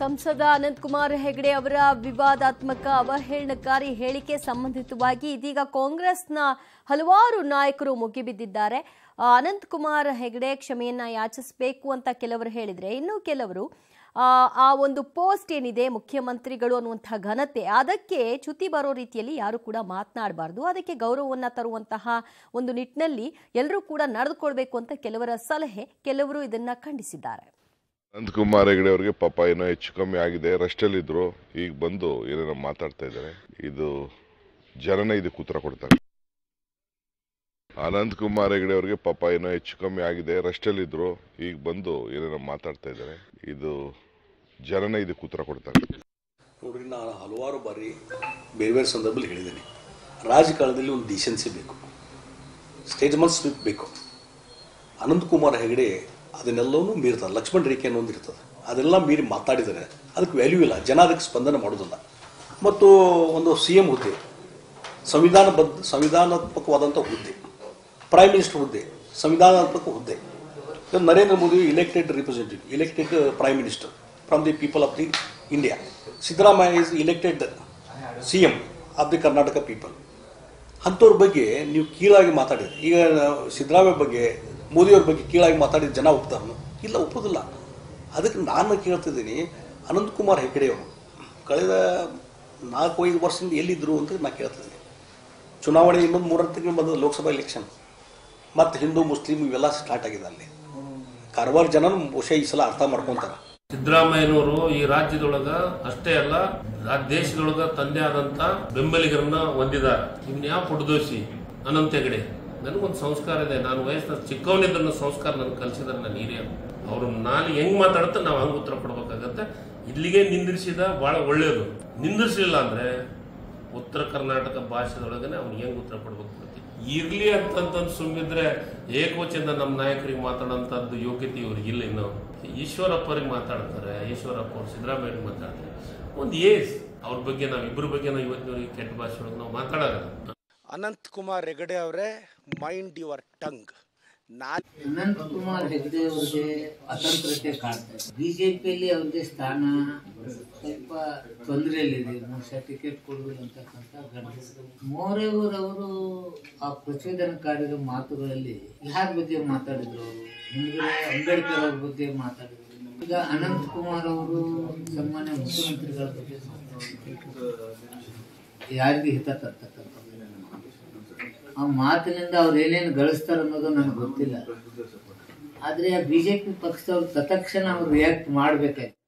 ಸಂಸದ ಅನಂತಕುಮಾರ್ ಹೆಗಡೆ ಅವರ ವಿವಾದಾತ್ಮಕ ಅವಹೇಳನಕಾರಿ ಹೇಳಿಕೆ ಸಂಬಂಧಿತವಾಗಿ ಇದೀಗ ಕಾಂಗ್ರೆಸ್ನ ಹಲವಾರು ನಾಯಕರು ಮುಗಿಬಿದ್ದಿದ್ದಾರೆ ಆ, ಅನಂತಕುಮಾರ್ ಹೆಗಡೆ ಕ್ಷಮೆಯನ್ನ ಯಾಚಿಸಬೇಕು ಅಂತ ಕೆಲವರು ಹೇಳಿದ್ರೆ ಇನ್ನು ಕೆಲವರು ಆ, ಆ ಒಂದು ಪೋಸ್ಟ್ ಏನಿದೆ ಮುಖ್ಯಮಂತ್ರಿಗಳು ಅನ್ನುವಂತಹ ಘನತೆ ಅದಕ್ಕೆ ಚ್ಯುತಿ ಬರೋ ರೀತಿಯಲ್ಲಿ ಯಾರು ಕೂಡ ಮಾತನಾಡಬಾರ್ದು ಅದಕ್ಕೆ ಗೌರವವನ್ನ ತರುವಂತಹ ಒಂದು ನಿಟ್ಟಿನಲ್ಲಿ ಎಲ್ಲರೂ ಕೂಡ ನಡೆದುಕೊಳ್ಬೇಕು ಅಂತ ಕೆಲವರ ಸಲಹೆ ಕೆಲವರು ಇದನ್ನ ಖಂಡಿಸಿದ್ದಾರೆ ಅನಂತಕುಮಾರ್ ಹೆಗಡೆ ಅವರಿಗೆ ಪಾಪ ಏನೋ ಹೆಚ್ಚು ಕಮ್ಮಿ ಆಗಿದೆ ರೆಸ್ಟಲ್ಲಿ ಇದ್ರು ಈಗ ಬಂದು ಏನೇನೋ ಮಾತಾಡ್ತಾ ಇದ್ದಾರೆ ಇದು ಜನನೇ ಇದಕ್ಕೆ ಉತ್ತರ ಕೊಡ್ತಾರೆ ಅನಂತಕುಮಾರ್ ಹೆಗಡೆ ಅವರಿಗೆ ಪಾಪ ಏನೋ ಹೆಚ್ಚು ಕಮ್ಮಿ ಆಗಿದೆ ರೆಸ್ಟಲ್ಲಿ ಇದ್ರು ಈಗ ಬಂದು ಏನೇನೋ ಮಾತಾಡ್ತಾ ಇದ್ದಾರೆ ಇದು ಜನನೇ ಇದಕ್ಕೆ ಉತ್ತರ ಕೊಡ್ತಾರೆ ನೋಡ್ರಿ ನಾನು ಹಲವಾರು ಬಾರಿ ಬೇರೆ ಬೇರೆ ಸಂದರ್ಭದಲ್ಲಿ ಹೇಳಿದ್ದೀನಿ ರಾಜಕಾರಣದಲ್ಲಿ ಒಂದು ಡಿಸೆನ್ಸಿ ಬೇಕು ಸ್ಟೇಜ್ ಮನ್ ಸ್ವಿಪ್ ಬೇಕು ಅನಂತಕುಮಾರ್ ಹೆಗಡೆ ಅದನ್ನೆಲ್ಲವೂ ಮೀರ್ತಾರೆ ಲಕ್ಷ್ಮಣ ರೇಖೆ ಅನ್ನೋ ಒಂದು ಇರ್ತದೆ ಅದೆಲ್ಲ ಮೀರಿ ಮಾತಾಡಿದರೆ ಅದಕ್ಕೆ ವ್ಯಾಲ್ಯೂ ಇಲ್ಲ ಜನ ಅದಕ್ಕೆ ಸ್ಪಂದನೆ ಮಾಡೋದಿಲ್ಲ ಮತ್ತು ಒಂದು ಸಿ ಎಂ ಹುದ್ದೆ ಸಂವಿಧಾನಬದ್ಧ ಸಂವಿಧಾನಾತ್ಮಕವಾದಂಥ ಹುದ್ದೆ ಪ್ರೈಮ್ ಮಿನಿಸ್ಟರ್ ಹುದ್ದೆ ಸಂವಿಧಾನಾತ್ಮಕ ಹುದ್ದೆ ಇವತ್ತು Narendra Modi elected representative elected prime minister from the people of the India Siddaramaiah is elected C M of the Karnataka people ಅಂಥವ್ರ ಬಗ್ಗೆ ನೀವು ಕೀಳಾಗಿ ಮಾತಾಡಿದ್ರಿ ಈಗ ಸಿದ್ದರಾಮಯ್ಯ ಬಗ್ಗೆ ಮೋದಿಯವ್ರ ಬಗ್ಗೆ ಕೀಳಾಗಿ ಮಾತಾಡಿದ ಜನ ಒಪ್ತಾರನು ಇಲ್ಲ ಒಪ್ಪೋದಿಲ್ಲ ಅದಕ್ಕೆ ನಾನು ಕೇಳ್ತಿದ್ದೀನಿ ಅನಂತಕುಮಾರ್ ಹೆಗಡೆ ಅವರು ಕಳೆದ ನಾಲ್ಕು ಐದು ವರ್ಷದಿಂದ ಎಲ್ಲಿದ್ದರು ಅಂತ ನಾನು ಕೇಳ್ತಿದ್ದೀನಿ ಚುನಾವಣೆ ಇನ್ನೊಂದು ಮೂರರ ತಿಂಗಳು ಬಂದ ಲೋಕಸಭಾ ಎಲೆಕ್ಷನ್ ಮತ್ತು ಹಿಂದೂ ಮುಸ್ಲಿಂ ಇವೆಲ್ಲ ಸ್ಟಾರ್ಟ್ ಆಗಿದೆ ಅಲ್ಲಿ ಕಾರವಾರ ಜನ ಬಹುಶಃ ಈ ಸಲ ಅರ್ಥ ಮಾಡ್ಕೊತಾರೆ ಸಿದ್ದರಾಮಯ್ಯನವರು ಈ ರಾಜ್ಯದೊಳಗ ಅಷ್ಟೇ ಅಲ್ಲ ಆ ದೇಶದೊಳಗ ತಂದೆ ಆದಂತ ಬೆಂಬಲಿಗರನ್ನ ಹೊಂದಿದ್ದಾರೆ ಇವ್ನ ಯಾವ ಪುಟದೋಷಿ ಅನಂತ ಹೆಗಡೆ ನನಗೊಂದು ಸಂಸ್ಕಾರ ಇದೆ ನಾನು ವಯಸ್ಸಿನ ಚಿಕ್ಕವನಿದ್ದನ್ನ ಸಂಸ್ಕಾರ ನನಗೆ ಕಲಿಸಿದ್ರೆ ನಾನು ಹಿರಿಯ ಅವ್ರು ನಾನು ಹೆಂಗ್ ಮಾತಾಡುತ್ತೆ ನಾವು ಹಂಗೆ ಉತ್ತರ ಕೊಡ್ಬೇಕಾಗತ್ತೆ ಇಲ್ಲಿಗೆ ನಿಂದಿರಿಸಿದ ಬಹಳ ಒಳ್ಳೆಯದು ನಿಂದಿರಿಸಲಿಲ್ಲ ಅಂದ್ರೆ ಉತ್ತರ ಕರ್ನಾಟಕ ಭಾಷೆದೊಳಗನೆ ಅವ್ನಿಗೆ ಹೆಂಗ್ ಉತ್ತರ ಕೊಡ್ಬೇಕು ಗೊತ್ತಿಲ್ಲ. ಇರ್ಲಿ ಅಂತಂತಂದು ಸುಮ್ಮಿದ್ರೆ ಏಕವಚನದ ನಮ್ಮ ನಾಯಕರಿಗೆ ಮಾತಾಡೋಂಥದ್ದು ಯೋಗ್ಯತೆ ಇವ್ರಿಗೆ ಇಲ್ಲ ಇನ್ನು ಈಶ್ವರಪ್ಪ ಅವ್ರಿಗೆ ಮಾತಾಡ್ತಾರೆ ಈಶ್ವರಪ್ಪ ಅವ್ರು ಸಿದ್ದರಾಮಯ್ಯ ಮಾತಾಡ್ತಾರೆ ಒಂದು ಏಜ್ ಅವ್ರ ಬಗ್ಗೆ ನಾವು ಇಬ್ಬರ ಬಗ್ಗೆ ನಾವು ಇವತ್ತಿನವರೆಗೆ ಕೆಟ್ಟ ಭಾಷೆ ಒಳಗೆ ನಾವು ಮಾತಾಡೋಲ್ಲ ಅನಂತ್ ಕುಮಾರ್ ಹೆಗಡೆ ಅವರೇ ಮೈಂಡ್ ಯುವರ್ ಟಂಗ್ ನಾನು ಅನಂತ್ ಕುಮಾರ್ ಹೆಗಡೆ ಅವರಿಗೆ ಅತಂತ್ರತೆ ಕಾಡ್ತಾರೆ ಬಿಜೆಪಿಯಲ್ಲಿ ಅವ್ರಿಗೆ ಸ್ಥಾನ ಸ್ವಲ್ಪ ತೊಂದರೆಯಲ್ಲಿದೆ ಬಹುಶಃ ಟಿಕೆಟ್ ಕೊಡುವುದಿಲ್ಲ ಅಂತಕ್ಕಂಥ ಗಂಡಸರು ಮೋರೇವರ್ ಅವರು ಆ ಪ್ರಚೋದನಕಾರಿ ಮಾತುಗಳಲ್ಲಿ ಯಾರ ಬಗ್ಗೆ ಮಾತಾಡಿದ್ರು ಅವರು ಹಿಂದ್ಗಡೆ ಅಂಬೇಡ್ಕರ್ ಅವ್ರ ಬಗ್ಗೆ ಮಾತಾಡಿದ್ರು ಈಗ ಅನಂತ್ ಕುಮಾರ್ ಅವರು ಸಾಮಾನ್ಯ ಮುಖ್ಯಮಂತ್ರಿಗಳ ಬಗ್ಗೆ ಮಾತಾಡಿದ್ರು ಯಾರಿಗೆ ಹಿತ ತರ್ತಕ್ಕಂಥದ್ದು ಆ ಮಾತಿನಿಂದ ಅವ್ರು ಏನೇನು ಗಳಿಸ್ತಾರ ಅನ್ನೋದು ನನಗೆ ಗೊತ್ತಿಲ್ಲ ಆದ್ರೆ ಬಿಜೆಪಿ ಪಕ್ಷದವ್ರು ತತ್ಕ್ಷಣ ಅವ್ರು ರಿಯಾಕ್ಟ್ ಮಾಡ್ಬೇಕಾಯ್ತು